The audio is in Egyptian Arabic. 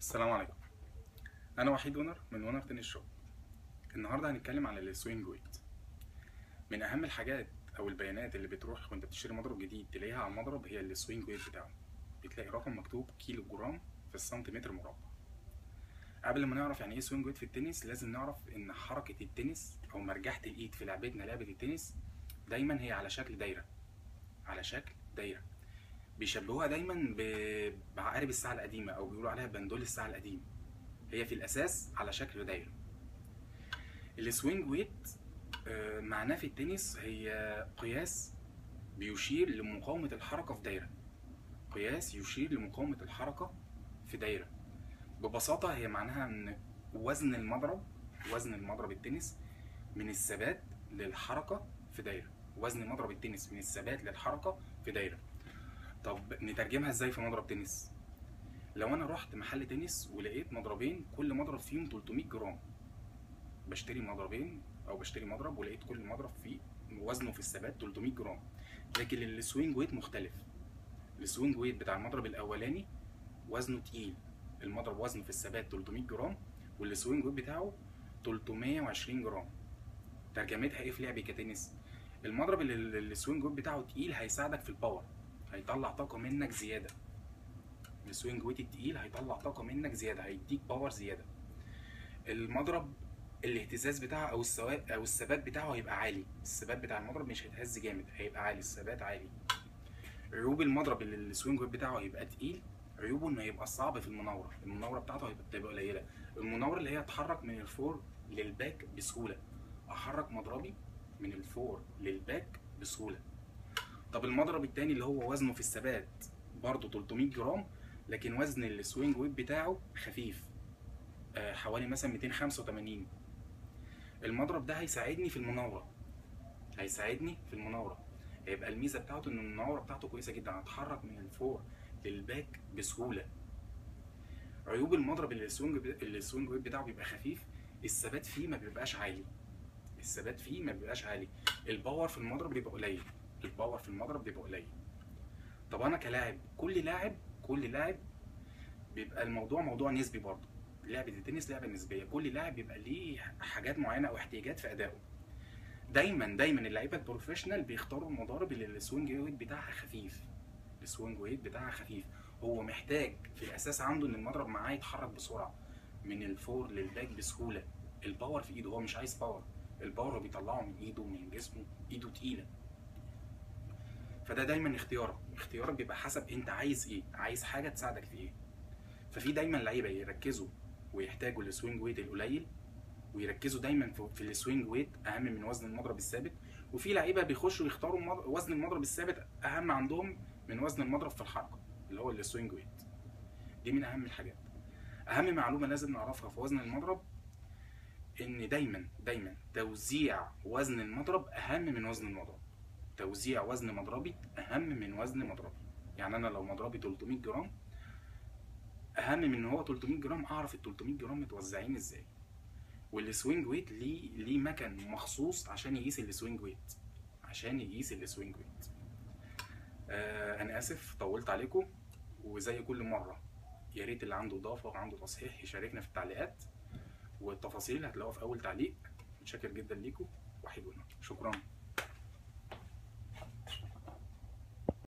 السلام عليكم انا وحيد ونر من ونر تنس شوب النهارده هنتكلم عن السوينج ويت من اهم الحاجات او البيانات اللي بتروح وانت بتشتري مضرب جديد تلاقيها على المضرب هي السوينج ويت بتاعه بتلاقي رقم مكتوب كيلو جرام في السنتيمتر مربع قبل ما نعرف يعني ايه سوينج ويت في التنس لازم نعرف ان حركه التنس او مرجحه الايد في لعبتنا لعبه التنس دايما هي على شكل دايره على شكل دايره بيشبهوها دايما ب- بعقارب الساعه القديمه او بيقولوا عليها بندول الساعه القديم هي في الاساس على شكل دايره السوينج ويت آه، معناه في التنس هي قياس بيشير لمقاومة الحركة في دايرة قياس يشير لمقاومة الحركة في دايرة ببساطة هي معناها ان وزن المضرب وزن المضرب التنس من الثبات للحركة في دايرة وزن مضرب التنس من الثبات للحركة في دايرة طب نترجمها ازاي في مضرب تنس لو انا رحت محل تنس ولقيت مضربين كل مضرب فيهم 300 جرام بشتري مضربين او بشتري مضرب ولقيت كل مضرب فيه وزنه في الثبات 300 جرام لكن السوينج ويت مختلف السوينج ويت بتاع المضرب الاولاني وزنه تقيل المضرب وزنه في الثبات 300 جرام والسوينج ويت بتاعه 320 جرام ترجمتها ايه في لعبي كتنس المضرب اللي اللي السوينج ويت بتاعه تقيل هيساعدك في الباور هيطلع طاقه منك زياده السوينج ويت التقيل هيطلع طاقه منك زياده هيديك باور زياده المضرب الاهتزاز بتاعه او السواء او الثبات بتاعه هيبقى عالي الثبات بتاع المضرب مش هيتهز جامد هيبقى عالي الثبات عالي عيوب المضرب اللي السوينج ويت بتاعه هيبقى تقيل عيوبه انه هيبقى صعب في المناوره المناوره بتاعته هيبقى تبقى قليله المناوره اللي هي اتحرك من الفور للباك بسهوله احرك مضربي من الفور للباك بسهوله طب المضرب التاني اللي هو وزنه في الثبات برضه 300 جرام لكن وزن السوينج ويت بتاعه خفيف آه، حوالي مثلا 285 المضرب ده هيساعدني في المناوره هيساعدني في المناوره هيبقى الميزه بتاعته ان المناوره بتاعته كويسه جدا هتحرك من الفور للباك بسهوله عيوب المضرب اللي السوينج اللي السوينج ويت بتاعه بيبقى خفيف الثبات فيه ما بيبقاش عالي الثبات فيه ما بيبقاش عالي الباور في المضرب بيبقى قليل الباور في المضرب بيبقى قليل طب انا كلاعب كل لاعب كل لاعب بيبقى الموضوع موضوع نسبي برضه لعبه التنس لعبه نسبيه كل لاعب بيبقى ليه حاجات معينه او احتياجات في ادائه دايما دايما اللعيبه البروفيشنال بيختاروا المضارب اللي السوينج ويت بتاعها خفيف السوينج ويت بتاعها خفيف هو محتاج في الاساس عنده ان المضرب معاه يتحرك بسرعه من الفور للباك بسهوله الباور في ايده هو مش عايز باور الباور هو بيطلعه من ايده من جسمه ايده تقيله فده دايما اختيارك اختيارك بيبقى حسب انت عايز ايه عايز حاجه تساعدك في ايه ففي دايما لعيبه يركزوا ويحتاجوا السوينج ويت القليل ويركزوا دايما في, في السوينج ويت اهم من وزن المضرب الثابت وفي لعيبه بيخشوا يختاروا المض- وزن المضرب الثابت اهم عندهم من وزن المضرب في الحركه اللي هو السوينج ويت دي من اهم الحاجات اهم معلومه لازم نعرفها في وزن المضرب ان دايما دايما توزيع وزن المضرب اهم من وزن المضرب توزيع وزن مضربي اهم من وزن مضربي يعني انا لو مضربي 300 جرام اهم من ان هو 300 جرام اعرف ال 300 جرام متوزعين ازاي والسوينج ويت ليه ليه مكان مخصوص عشان يقيس السوينج ويت عشان يقيس السوينج ويت آه انا اسف طولت عليكم وزي كل مره يا ريت اللي عنده اضافه وعنده تصحيح يشاركنا في التعليقات والتفاصيل هتلاقوها في اول تعليق متشكر جدا ليكم وحيد ونور شكرا